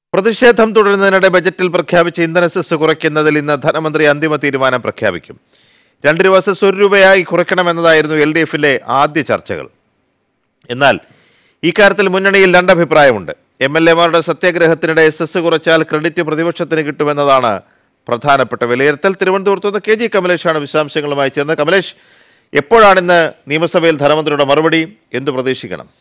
പ്രതിഷേധം തുടരുന്നതിനിടെ ബജറ്റിൽ പ്രഖ്യാപിച്ച ഇന്ധന സെസ് കുറയ്ക്കുന്നതിൽ ഇന്ന് ധനമന്ത്രി അന്തിമ തീരുമാനം പ്രഖ്യാപിക്കും രണ്ട് രൂപ സെസ് ഒരു രൂപയായി കുറയ്ക്കണമെന്നതായിരുന്നു എൽ ഡി എഫിലെ ആദ്യ ചർച്ചകൾ എന്നാൽ ഇക്കാര്യത്തിൽ മുന്നണിയിൽ രണ്ടഭിപ്രായമുണ്ട് എം എൽ എമാരുടെ സത്യാഗ്രഹത്തിനിടെ സെസ് കുറച്ചാൽ ക്രെഡിറ്റ് പ്രതിപക്ഷത്തിന് കിട്ടുമെന്നതാണ് പ്രധാനപ്പെട്ട വിലയിരുത്തൽ തിരുവനന്തപുരത്ത് നിന്ന് കെ ജി കമലേഷാണ് വിശദാംശങ്ങളുമായി ചേർന്നത് കമലേഷ് എപ്പോഴാണിന്ന് നിയമസഭയിൽ ധനമന്ത്രിയുടെ മറുപടി എന്തു പ്രതീക്ഷിക്കണം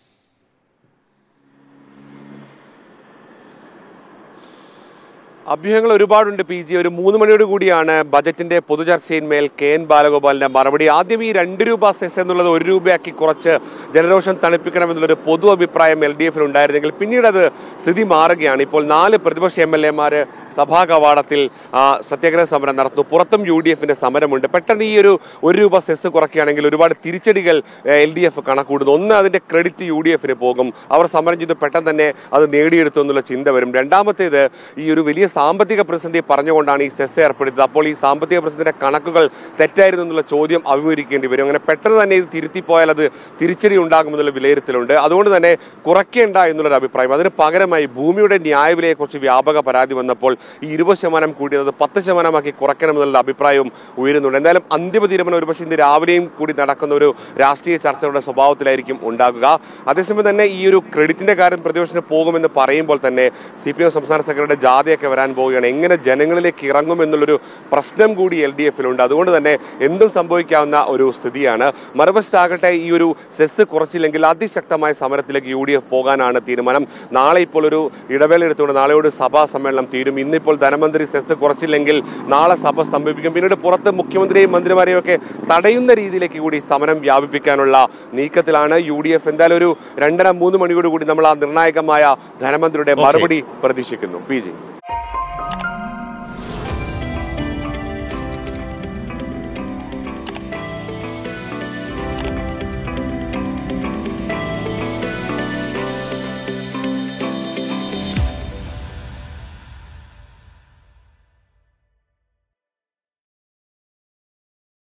അഭ്യൂഹങ്ങൾ ഒരുപാടുണ്ട് പി ജി ഒരു മൂന്ന് മണിയോട് കൂടിയാണ് ബജറ്റിന്റെ പൊതുചർച്ചയിന്മേൽ കെ എൻ ബാലഗോപാലിന്റെ മറുപടി ആദ്യം ഈ രണ്ട് രൂപ സെസ് എന്നുള്ളത് ഒരു രൂപയാക്കി കുറച്ച് ജനരോഷം തണുപ്പിക്കണമെന്നുള്ളൊരു പൊതു അഭിപ്രായം എൽ ഡി എഫിൽ ഉണ്ടായിരുന്നെങ്കിൽ പിന്നീട് അത് സ്ഥിതി മാറുകയാണ് ഇപ്പോൾ നാല് പ്രതിപക്ഷ എം എൽ എമാര് സഭാ കവാടത്തിൽ ആ, സത്യാഗ്രഹ സമരം നടത്തുന്നു പുറത്തും യു ഡി എഫിന്റെ സമരമുണ്ട് പെട്ടെന്ന് ഈ ഒരു ഒരു രൂപ സെസ് കുറയ്ക്കുകയാണെങ്കിൽ ഒരുപാട് തിരിച്ചടികൾ എൽ ഡി എഫ് കണക്കൂടുന്നു ഒന്ന് അതിന്റെ ക്രെഡിറ്റ് യു ഡി എഫിന് പോകും അവർ സമരം ചെയ്ത് പെട്ടെന്ന് തന്നെ അത് നേടിയെടുത്തു എന്നുള്ള ചിന്ത വരും രണ്ടാമത്തേത് ഈ ഒരു വലിയ സാമ്പത്തിക പ്രതിസന്ധി പറഞ്ഞുകൊണ്ടാണ് ഈ സെസ് ഏർപ്പെടുത്തിയത് അപ്പോൾ ഈ സാമ്പത്തിക പ്രതിസന്ധിയുടെ കണക്കുകൾ തെറ്റായിരുന്നു എന്നുള്ള ചോദ്യം അഭിമുഖീകരിക്കേണ്ടി വരും അങ്ങനെ പെട്ടെന്ന് തന്നെ ഇത് തിരുത്തിപ്പോയാൽ അത് തിരിച്ചടി ഉണ്ടാകുമെന്നുള്ള വിലയിരുത്തലുണ്ട് അതുകൊണ്ട് തന്നെ കുറയ്ക്കേണ്ട എന്നുള്ളൊരു അഭിപ്രായം അതിന് പകരമായി ഭൂമിയുടെ ന്യായവിലയെക്കുറിച്ച് വ്യാപക പരാതി വന്നപ്പോൾ ഈ ഇരുപത് ശതമാനം കൂട്ടിയത് പത്ത് ശതമാനമാക്കി കുറയ്ക്കണമെന്നുള്ള അഭിപ്രായവും ഉയരുന്നുണ്ട് എന്തായാലും അന്തിമ തീരുമാനം ഒരുപക്ഷെ ഇന്ന് രാവിലെയും കൂടി നടക്കുന്ന ഒരു രാഷ്ട്രീയ ചർച്ചയുടെ സ്വഭാവത്തിലായിരിക്കും ഉണ്ടാകുക അതേസമയം തന്നെ ഈ ഒരു ക്രെഡിറ്റിന്റെ കാര്യം പ്രതിപക്ഷത്തിന് പോകുമെന്ന് പറയുമ്പോൾ തന്നെ സി പി എം സംസ്ഥാന സെക്രട്ടറിയുടെ ജാഥയൊക്കെ വരാൻ പോവുകയാണ് എങ്ങനെ ജനങ്ങളിലേക്ക് ഇറങ്ങും എന്നുള്ളൊരു പ്രശ്നം കൂടി എൽ ഡി എഫിലുണ്ട് അതുകൊണ്ട് തന്നെ എന്തും സംഭവിക്കാവുന്ന ഒരു സ്ഥിതിയാണ് മറുവശത്താകട്ടെ ഈ ഒരു സെസ് കുറച്ചില്ലെങ്കിൽ അതിശക്തമായ സമരത്തിലേക്ക് യു ഡി എഫ് പോകാനാണ് തീരുമാനം നാളെ ഇപ്പോൾ ഒരു ഇടവേള എടുത്തുകൊണ്ട് നാളെയോട് സഭാ സമ്മേളനം തീരും ഇന്നിപ്പോൾ ധനമന്ത്രി സെസ് കുറച്ചില്ലെങ്കിൽ നാളെ സഭ സ്തംഭിപ്പിക്കും പിന്നീട് പുറത്ത് മുഖ്യമന്ത്രിയെയും മന്ത്രിമാരെയും ഒക്കെ തടയുന്ന രീതിയിലേക്ക് കൂടി സമരം വ്യാപിപ്പിക്കാനുള്ള നീക്കത്തിലാണ് യു ഡി എഫ് എന്തായാലും ഒരു രണ്ടര മൂന്ന് മണിയോട് കൂടി നമ്മൾ ആ നിർണായകമായ ധനമന്ത്രിയുടെ മറുപടി പ്രതീക്ഷിക്കുന്നു പി ജി